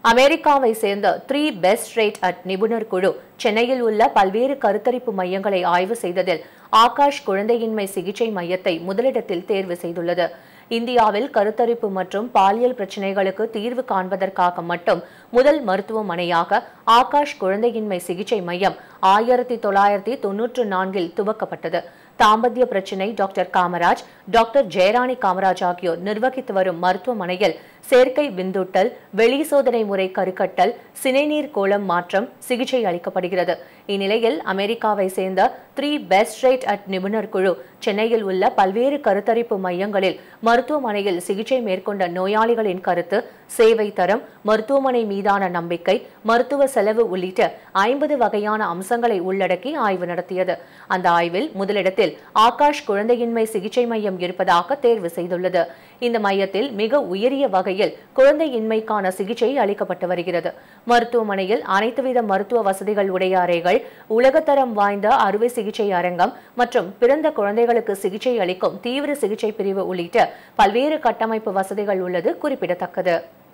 அமெரிக்காவை சேர்ந்த three best rate at நிபுணர் குழு சென்னையில் உள்ள பல்வேறு கருத்தரிப்பு மையங்களை ஆய்வு செய்ததில் ஆகாஷ் குழந்தையின்மை சிகிச்சை மையத்தை முதலிடத்தில் தேர்வு செய்துள்ளது இந்தியாவில் கருத்தரிப்பு மற்றும் பாலியல் பிரச்சினைகளுக்கு தீர்வு காண்பதற்காக மட்டும் முதல் மருத்துவமனையாக ஆகாஷ் குழந்தையின்மை சிகிச்சை மையம் ஆயிரத்தி தொள்ளாயிரத்தி தொன்னூற்று நான்கில் துவக்கப்பட்டது தாம்பத்திய பிரச்சினை டாக்டர் காமராஜ் டாக்டர் ஜெயராணி காமராஜ் ஆகியோர் நிர்வகித்து வரும் மருத்துவமனையில் செயற்கை விந்தூட்டல் வெளி சோதனை முறை கருக்கட்டல் சினைநீர் கோளம் மாற்றம் சிகிச்சை அளிக்கப்படுகிறது இந்நிலையில் அமெரிக்காவை சேர்ந்த த்ரீ பெஸ்ட் ரேட் அட் நிபுணர் குழு சென்னையில் உள்ள பல்வேறு கருத்தரிப்பு மையங்களில் மருத்துவமனையில் சிகிச்சை மேற்கொண்ட நோயாளிகளின் கருத்து சேவை தரம் மருத்துவமனை மீதான நம்பிக்கை மருத்துவ செலவு உள்ளிட்ட ஐம்பது வகையான அம்சங்களை உள்ளடக்கி ஆய்வு நடத்தியது அந்த ஆய்வில் முதலிடத்தில் ஆகாஷ் குழந்தையின்மை சிகிச்சை மையம் இருப்பதாக தேர்வு செய்துள்ளது இந்த மையத்தில் மிக உயரிய வகையில் குழந்தையின்மைக்கான சிகிச்சை அளிக்கப்பட்டு வருகிறது மருத்துவமனையில் அனைத்துவித மருத்துவ வசதிகள் உடைய அறைகள் உலகத்தரம் வாய்ந்த அறுவை சிகிச்சை அரங்கம் மற்றும் பிறந்த குழந்தைகளுக்கு சிகிச்சை அளிக்கும் தீவிர சிகிச்சை பிரிவு உள்ளிட்ட பல்வேறு கட்டமைப்பு வசதிகள் உள்ளது குறிப்பிடத்தக்கது